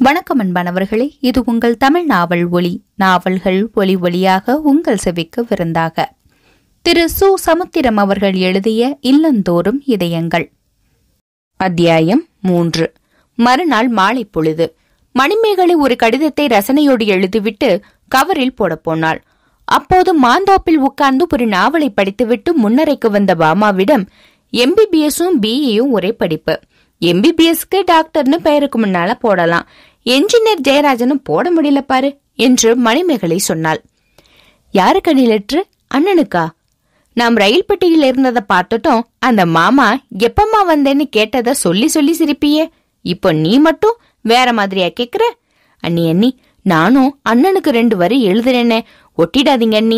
வணக்கம் அன்பானவர்களே இது உங்கள் தமிழ் நாவல் ஒளி நாவல்கள் ஒளி ஒளியாக உங்கள் செவிக்கு விருந்தாக திரு சு சமுத்திரம் அவர்கள் எழுதிய இல்லந்தோறும் இதயங்கள் அத்தியாயம் மூன்று மறுநாள் மாலை பொழுது மணிமேகலை ஒரு கடிதத்தை ரசனையோடு எழுதிவிட்டு கவரில் போடப் போனாள் அப்போது மாந்தோப்பில் உட்கார்ந்து ஒரு நாவலை படித்துவிட்டு முன்னரைக்கு வந்த பாமாவிடம் எம்பிபிஎஸும் பிஇயும் ஒரே படிப்பு எம்பிபிஎஸ்க்கு டாக்டர்னு பெயருக்கு முன்னால போடலாம் என்ஜினியர் ஜெயராஜனும் போட முடியல பாரு என்று மணிமேகலை சொன்னாள் யாருக்கு அணி லெட்ரு அண்ணனுக்கா நாம் ரயில் பெட்டியில் இருந்ததை பார்த்துட்டோம் அந்த மாமா எப்பம்மா வந்தேன்னு கேட்டத சொல்லி சொல்லி சிரிப்பியே இப்போ நீ மட்டும் வேற மாதிரியா கேக்குற அண்ணி அண்ணி நானும் அண்ணனுக்கு ரெண்டு வரி எழுதுறேனே ஒட்டிடாதீங்க அண்ணி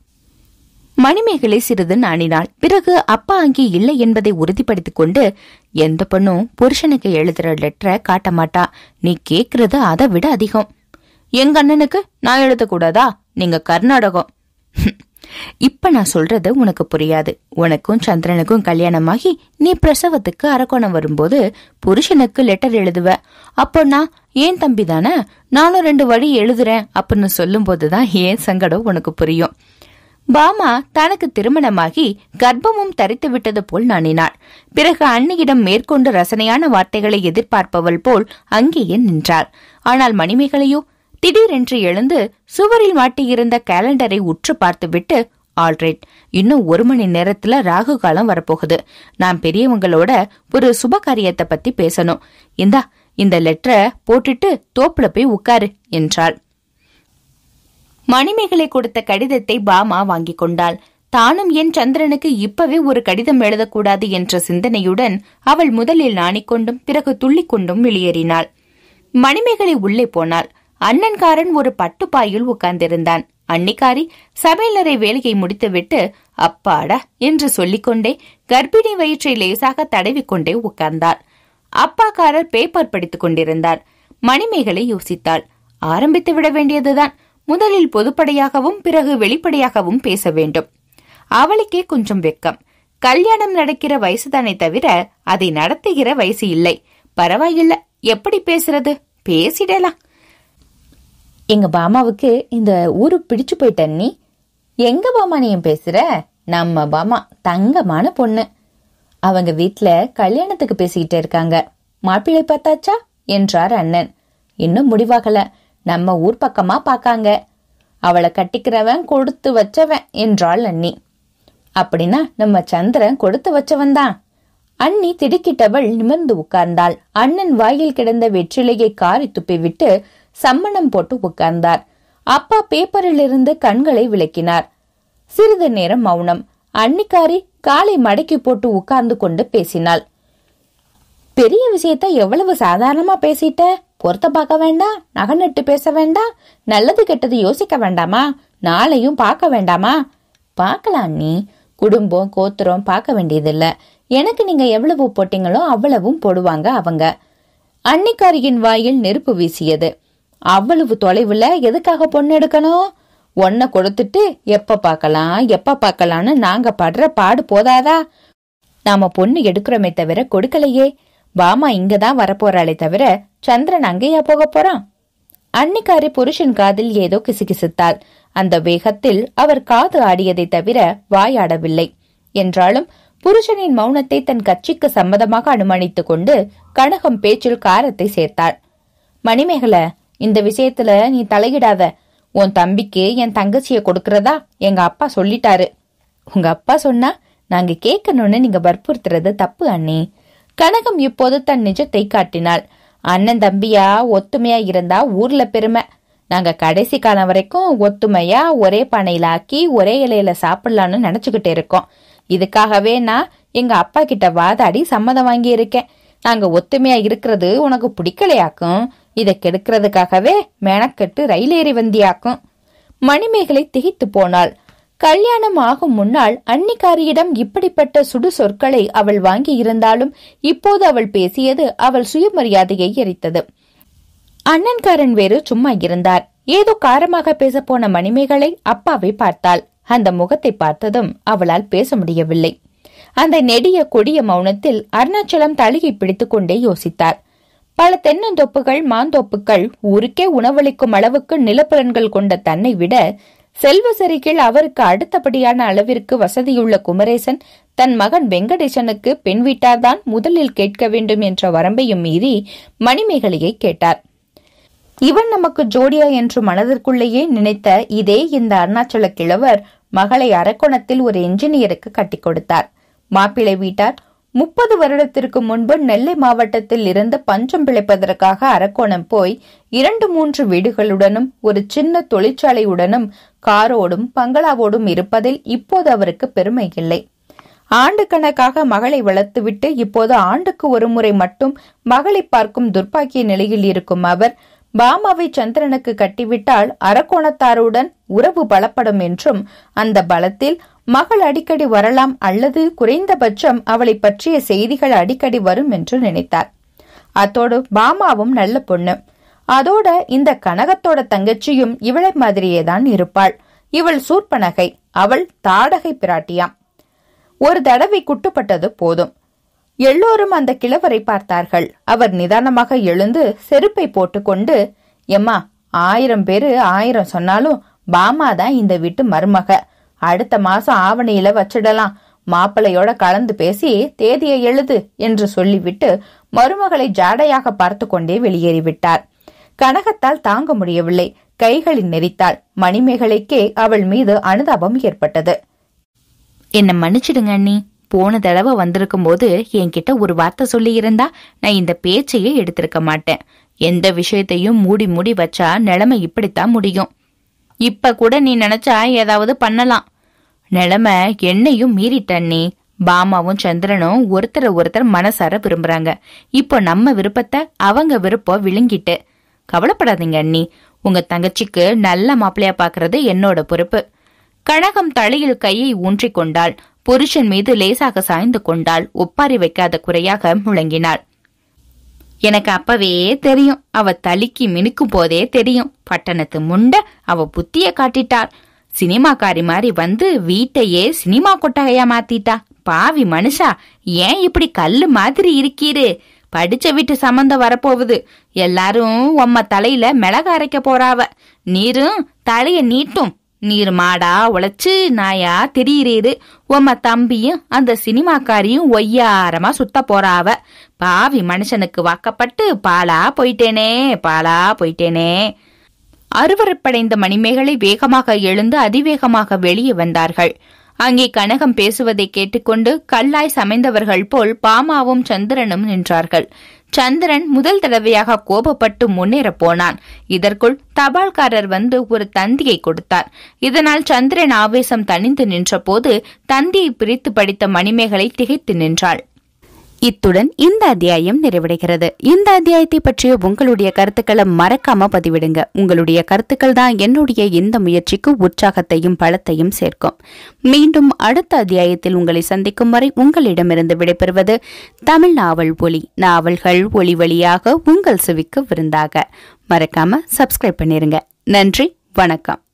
மணிமேகலை சிறிது நாணினாள் பிறகு அப்பா அங்கே இல்லை என்பதை உறுதிப்படுத்திக் கொண்டு எந்த பெண்ணும் புருஷனுக்கு எழுதுற லெட்டரை காட்ட மாட்டா நீ கேக்குறது அதை விட அதிகம் எங்க அண்ணனுக்கு நான் எழுதக்கூடாதா நீங்க கர்நாடகம் இப்ப நான் சொல்றது உனக்கு புரியாது உனக்கும் சந்திரனுக்கும் கல்யாணமாகி நீ பிரசவத்துக்கு அரக்கோணம் வரும்போது புருஷனுக்கு லெட்டர் எழுதுவ அப்போ நான் ஏன் தம்பி தானே நானும் ரெண்டு வழி எழுதுறேன் அப்படின்னு சொல்லும் போதுதான் ஏன் சங்கடம் உனக்கு புரியும் பாமா தனக்கு திருமணமாகி கர்ப்பமும் தரித்து விட்டது போல் நாணினாள் பிறகு அன்னியிடம் மேற்கொண்டு ரசனையான வார்த்தைகளை எதிர்பார்ப்பவள் போல் அங்கேயே நின்றாள் ஆனால் மணிமேகலையோ திடீரென்று எழுந்து சுவரில் மாட்டியிருந்த கேலண்டரை உற்று பார்த்துவிட்டு ஆல்ரைட் இன்னும் ஒரு மணி நேரத்துல ராகு காலம் வரப்போகுது நான் பெரியவங்களோட ஒரு சுப காரியத்தை பத்தி பேசணும் இந்தா இந்த லெட்டரை போட்டுட்டு தோப்புல போய் உட்காரு என்றாள் மணிமேகலை கொடுத்த கடிதத்தை பாமா வாங்கிக் கொண்டாள் தானும் என் சந்திரனுக்கு இப்பவே ஒரு கடிதம் எழுதக்கூடாது என்ற சிந்தனையுடன் அவள் முதலில் நாணிக்கொண்டும் பிறகு துள்ளிக்கொண்டும் வெளியேறினாள் மணிமேகலை உள்ளே போனாள் அண்ணன்காரன் ஒரு பட்டுப்பாயில் உட்கார்ந்திருந்தான் அன்னிக்காரி சமையலறை வேலையை முடித்துவிட்டு அப்பாடா என்று சொல்லிக்கொண்டே கர்ப்பிணி வயிற்றை லேசாக தடவிக்கொண்டே உட்கார்ந்தாள் அப்பாக்காரர் பேப்பர் படித்துக் கொண்டிருந்தார் மணிமேகலை யோசித்தாள் ஆரம்பித்து விட வேண்டியதுதான் முதலில் பொதுப்படையாகவும் பிறகு வெளிப்படையாகவும் பேச வேண்டும் அவளுக்கே கொஞ்சம் வெக்கம் கல்யாணம் நடக்கிற வயசுதானே தவிர அதை நடத்துகிற வயசு இல்லை பரவாயில்ல எப்படி பேசுறது பேசிடலாம் எங்க பாமாவுக்கு இந்த ஊரு பிடிச்சு போயிட்ட நீ எங்க பாமா நீ பேசுற நம்ம பாமா தங்கமான பொண்ணு அவங்க வீட்ல கல்யாணத்துக்கு பேசிக்கிட்டு இருக்காங்க மாப்பிள்ளை பார்த்தாச்சா என்றார் அண்ணன் இன்னும் முடிவாகல நம்ம ஊர் பக்கமா பாக்காங்க அவளை கட்டிக்கிறவன் கொடுத்து வச்சவன் என்றாள் அண்ணி அப்படின்னா நம்ம சந்திரன் கொடுத்து வச்சவன் தான் அண்ணி திடுக்கிட்டவள் நிமிர்ந்து உட்கார்ந்தாள் அண்ணன் வாயில் கிடந்த வெற்றிலையை காரி துப்பிவிட்டு சம்மணம் போட்டு உட்கார்ந்தார் அப்பா பேப்பரில் இருந்து கண்களை விளக்கினார் சிறிது நேரம் மௌனம் அன்னிக்காரி காலை மடக்கி போட்டு உட்கார்ந்து கொண்டு பேசினாள் பெரிய விஷயத்த எவ்வளவு சாதாரணமா பேசிட்ட பொருத்த பார்க்க வேண்டாம் நகை நட்டு பேச வேண்டாம் நல்லது கெட்டது யோசிக்க வேண்டாமா நாளையும் பார்க்க வேண்டாமா பார்க்கலாம் நீ குடும்பம் கோத்திரம் பார்க்க வேண்டியதில்ல எனக்கு நீங்க எவ்வளவு போட்டீங்களோ அவ்வளவும் போடுவாங்க அவங்க அன்னிக்காரியின் வாயில் நெருப்பு வீசியது அவ்வளவு தொலைவுல எதுக்காக பொண்ணு எடுக்கணும் ஒன்ன கொடுத்துட்டு எப்ப பார்க்கலாம் எப்ப பார்க்கலாம்னு நாங்க படுற பாடு போதாதா நாம பொண்ணு எடுக்கிறோமே தவிர கொடுக்கலையே பாமா இங்கதான் வரப்போறாளே தவிர சந்திரன் அங்கேயா போக போறான் அன்னிக்காரி புருஷன் காதில் ஏதோ கிசுகிசுத்தாள் அந்த வேகத்தில் அவர் காது ஆடியதை தவிர வாயாடவில்லை என்றாலும் புருஷனின் மௌனத்தை தன் கட்சிக்கு சம்மதமாக அனுமானித்துக் கொண்டு கனகம் பேச்சில் காரத்தை சேர்த்தாள் மணிமேகல இந்த விஷயத்துல நீ தலையிடாத உன் தம்பிக்கு என் தங்கச்சிய கொடுக்கறதா எங்க அப்பா சொல்லிட்டாரு உங்க அப்பா சொன்னா நாங்க கேட்கணும்னு நீங்க வற்புறுத்துறது தப்பு அண்ணி கனகம் இப்போது தன் நிஜத்தை காட்டினாள் அண்ணன் தம்பியா ஒத்துமையா இருந்தா ஊர்ல பெருமை நாங்க கடைசி காலம் வரைக்கும் ஒத்துமையா ஒரே பானையில ஆக்கி ஒரே இலையில சாப்பிடலாம்னு நினைச்சுக்கிட்டு இருக்கோம் இதுக்காகவே நான் எங்க அப்பா கிட்ட வாதாடி சம்மதம் வாங்கி இருக்கேன் நாங்க ஒத்துமையா இருக்கிறது உனக்கு பிடிக்கலையாக்கும் இதை கெடுக்கிறதுக்காகவே மெனக்கெட்டு ரயில் ஏறி வந்தியாக்கும் மணிமேகலை திகைத்து போனாள் கல்யாணம் ஆகும் முன்னால் அன்னிக்காரியிடம் இப்படிப்பட்ட சுடு சொற்களை அவள் வாங்கி இருந்தாலும் இப்போது அவள் பேசியது அவள் சுயமரியாதையை எரித்தது அண்ணன்காரன் வேறு சும்மா இருந்தார் ஏதோ காரமாக பேசப்போன மணிமேகலை அப்பாவை பார்த்தாள் அந்த முகத்தை பார்த்ததும் அவளால் பேச முடியவில்லை அந்த நெடிய கொடிய மௌனத்தில் அருணாச்சலம் தழுகி பிடித்துக் கொண்டே யோசித்தார் பல தென்னந்தோப்புகள் மாந்தோப்புகள் ஊருக்கே உணவளிக்கும் அளவுக்கு நிலப்புலன்கள் கொண்ட தன்னை விட செல்வ செருகில் அவருக்கு அடுத்தபடியான அளவிற்கு வசதியுள்ள குமரேசன் தன் மகன் வெங்கடேசனுக்கு பெண் வீட்டார்தான் முதலில் கேட்க வேண்டும் என்ற வரம்பையும் மீறி மணிமேகலையை கேட்டார் இவன் நமக்கு ஜோடியா என்று மனதிற்குள்ளேயே நினைத்த இதே இந்த அருணாச்சல கிழவர் மகளை அரக்கோணத்தில் ஒரு என்ஜினியருக்கு கட்டிக் கொடுத்தார் மாப்பிள்ளை வீட்டார் முப்பது வருடத்திற்கு முன்பு நெல்லை மாவட்டத்தில் இருந்து பஞ்சம் பிழைப்பதற்காக அரக்கோணம் போய் இரண்டு மூன்று வீடுகளுடனும் ஒரு சின்ன தொழிற்சாலையுடனும் காரோடும் பங்களாவோடும் இருப்பதில் இப்போது அவருக்கு பெருமை இல்லை ஆண்டு கணக்காக மகளை வளர்த்துவிட்டு இப்போது ஆண்டுக்கு ஒரு முறை மட்டும் மகளை பார்க்கும் துர்ப்பாக்கிய நிலையில் இருக்கும் அவர் பாமாவை சந்திரனுக்கு கட்டிவிட்டால் அரக்கோணத்தாருடன் உறவு பலப்படும் என்றும் அந்த பலத்தில் மகள் அடிக்கடி வரலாம் அல்லது குறைந்தபட்சம் அவளை பற்றிய செய்திகள் அடிக்கடி வரும் என்று நினைத்தார் அத்தோடு பாமாவும் நல்ல பொண்ணு அதோட இந்த கனகத்தோட தங்கச்சியும் இவளை மாதிரியே தான் இருப்பாள் இவள் சூர்பனகை அவள் தாடகை பிராட்டியாம் ஒரு தடவை குட்டுப்பட்டது போதும் எல்லோரும் அந்த கிழவரை பார்த்தார்கள் அவர் நிதானமாக எழுந்து செருப்பை போட்டுக்கொண்டு எம்மா ஆயிரம் பேரு ஆயிரம் சொன்னாலும் பாமா தான் இந்த வீட்டு மருமக அடுத்த மாசம் ஆவணியில வச்சிடலாம் மாப்பிளையோட கலந்து பேசி தேதியை எழுது என்று சொல்லிவிட்டு மருமகளை ஜாடையாக பார்த்து கொண்டே வெளியேறிவிட்டார் கனகத்தால் தாங்க முடியவில்லை கைகளில் நெறித்தாள் மணிமேகலைக்கே அவள் மீது அனுதாபம் ஏற்பட்டது என்ன மன்னிச்சிடுங்க அண்ணி போன தடவை வந்திருக்கும் போது என்கிட்ட ஒரு வார்த்தை சொல்லி இருந்தா நான் இந்த பேச்சையே எடுத்திருக்க மாட்டேன் எந்த விஷயத்தையும் மூடி மூடி வச்சா நிலைமை இப்படித்தான் முடியும் இப்ப கூட நீ நினைச்சா ஏதாவது பண்ணலாம் நிலைமை என்னையும் மீறிட்டண்ணி பாமாவும் சந்திரனும் ஒருத்தர ஒருத்தர் மனசார விரும்புறாங்க இப்போ நம்ம விருப்பத்தை அவங்க விருப்பம் விழுங்கிட்டு கவலைப்படாதீங்க அண்ணி உங்க தங்கச்சிக்கு நல்ல மாப்பிள்ளையா பாக்குறது என்னோட பொறுப்பு கனகம் தலையில் கையை ஊன்றிக் கொண்டாள் புருஷன் மீது லேசாக சாய்ந்து கொண்டாள் ஒப்பாரி வைக்காத குறையாக முழங்கினாள் எனக்கு அப்பவே தெரியும் அவ தலிக்கு மினுக்கும் போதே தெரியும் பட்டணத்து முண்ட அவ புத்திய காட்டிட்டாள் சினிமாக்காரி மாதிரி வந்து வீட்டையே சினிமா கொட்டகையா மாத்திட்டா பாவி மனுஷா ஏன் இப்படி கல்லு மாதிரி இருக்கீரு படிச்ச வீட்டு சம்பந்தம் வரப்போகுது எல்லாரும் உம்ம தலையில மிளகு அரைக்க போறாவ நீரும் தலைய நீட்டும் நீர் மாடா உழைச்சு நாயா திரியிறீரு உம்ம தம்பியும் அந்த சினிமாக்காரியும் ஒய்யாரமா சுத்த போறாவ பாவி மனுஷனுக்கு வாக்கப்பட்டு பாலா போயிட்டேனே பாலா போயிட்டேனே அருவருப்படைந்த மணிமேகலை வேகமாக எழுந்து அதிவேகமாக வெளியே வந்தார்கள் அங்கே கனகம் பேசுவதை கேட்டுக்கொண்டு கல்லாய் சமைந்தவர்கள் போல் பாமாவும் சந்திரனும் நின்றார்கள் சந்திரன் முதல் தடவையாக கோபப்பட்டு முன்னேறப் போனான் இதற்குள் தபால்காரர் வந்து ஒரு தந்தியை கொடுத்தார் இதனால் சந்திரன் ஆவேசம் தணிந்து நின்றபோது தந்தியை பிரித்து படித்த மணிமேகலை திகைத்து நின்றாள் இத்துடன் இந்த அத்தியாயம் நிறைவடைகிறது இந்த அத்தியாயத்தை பற்றிய உங்களுடைய கருத்துக்களை மறக்காம பதிவிடுங்க உங்களுடைய கருத்துக்கள் தான் என்னுடைய இந்த முயற்சிக்கு உற்சாகத்தையும் பலத்தையும் சேர்க்கும் மீண்டும் அடுத்த அத்தியாயத்தில் உங்களை சந்திக்கும் வரை உங்களிடமிருந்து விடைபெறுவது தமிழ் நாவல் ஒளி நாவல்கள் ஒளி வழியாக உங்கள் செவிக்கு விருந்தாக மறக்காம சப்ஸ்கிரைப் பண்ணிருங்க நன்றி வணக்கம்